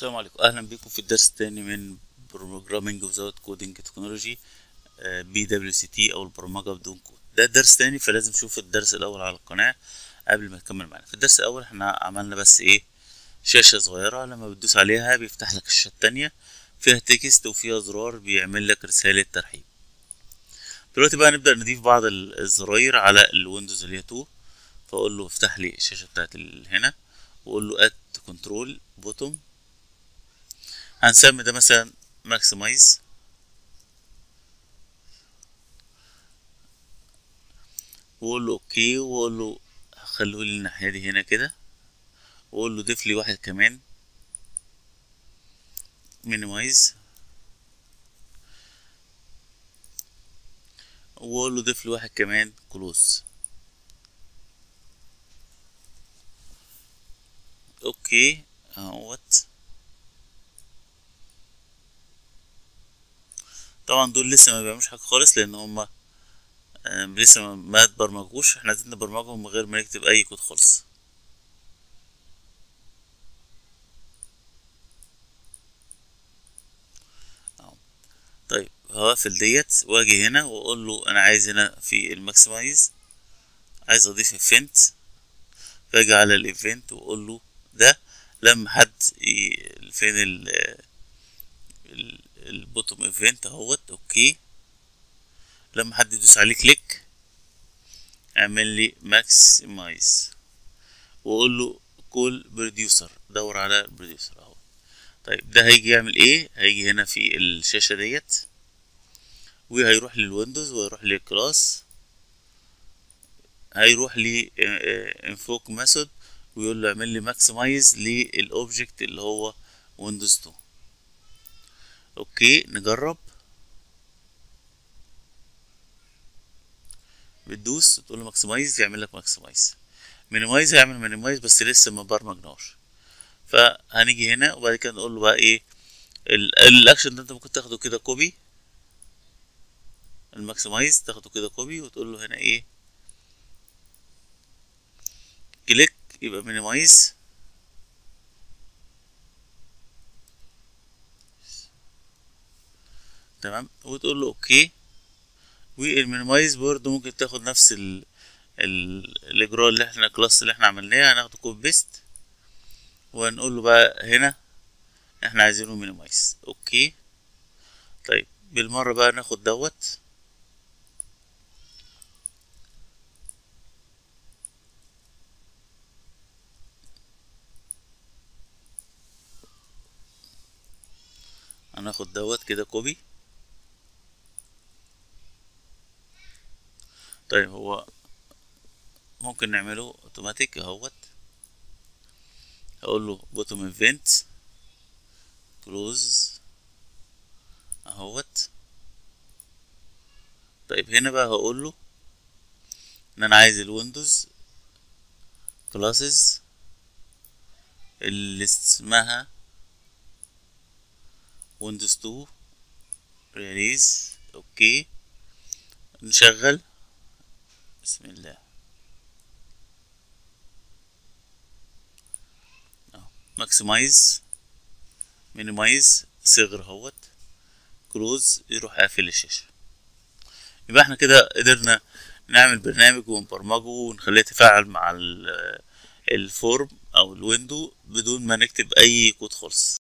السلام عليكم اهلا بكم في الدرس الثاني من بروجرامينج وزاوت كودينج تكنولوجي بي دبليو سي تي او البرمجه بدون كود ده درس تاني فلازم تشوف الدرس الاول على القناه قبل ما تكمل معانا في الدرس الاول احنا عملنا بس ايه شاشه صغيره لما بتدوس عليها بيفتح لك الشاشه التانية فيها تكست وفيها زرار بيعمل لك رساله ترحيب دلوقتي بقى نبدا نضيف بعض الزراير على الويندوز اللي هي 2 فاقول له افتح لي الشاشه بتاعت هنا واقول له اد كنترول بوتوم هنسمي ده مثلا ماكسمايز واقول له اوكي واقول له خلوه لي الناحيه دي هنا كده واقول له ضيف لي واحد كمان مينيمايز واقول له ضيف لي واحد كمان كلوز اوكي اهوت طبعا دول لسه ما بيعملوش حاجه خالص لان هما لسه ما اتبرمجوش احنا عايزين نبرمجهم من غير ما نكتب اي كود خالص طيب هقفل ديت واجي هنا واقول له انا عايز هنا في الماكسمايز عايز اضيف ايفنت فاجي على الايفنت واقول له ده لما حد فين ال البوتوم ايفنت اهوت اوكي لما حد يدوس عليه كليك اعمل لي ماكسمايز واقول له كول بروديوسر دور على البروديوسر اهو طيب ده هيجي يعمل ايه هيجي هنا في الشاشه ديت وهيروح للويندوز ويروح للكلاس هيروح لي انفوك ميثود ويقول له اعمل لي ماكسمايز للاوبجكت اللي هو ويندوز 2 اوكي نجرب بتدوس تقول له ماكسمايز يعمل لك ماكسمايز مينيمايز هيعمل مينيمايز بس لسه ما برمجناش فهنيجي هنا وبعد كده نقول له بقى ايه الاكشن ده انت ممكن تاخده كده كوبي الماكسمايز تاخده كده كوبي وتقول له هنا ايه كليك يبقى مينيمايز تمام وتقول له اوكي والمينيمايز برضه ممكن تاخد نفس ال ال الاجراء اللي احنا الكلاس اللي احنا عملناه هناخده كوب بيست وهنقول له بقى هنا احنا عايزينه مينيمايز اوكي طيب بالمرة بقى ناخد دوت هناخد دوت كده كوبي طيب هو ممكن نعمله اوتوماتيك اهوت اقول له بوتوم ايفنت كلوز اهوت طيب هنا بقى هقول له ان انا عايز الويندوز كلاسز اللي اسمها ويندوز 2 ريليز اوكي نشغل بسم الله ماكسمايز مينيمايز صغر اهوت كلوز يروح قافل الشاشه يبقى احنا كده قدرنا نعمل برنامج ونبرمجه ونخليه يتفاعل مع الفورم او الويندو بدون ما نكتب اي كود خالص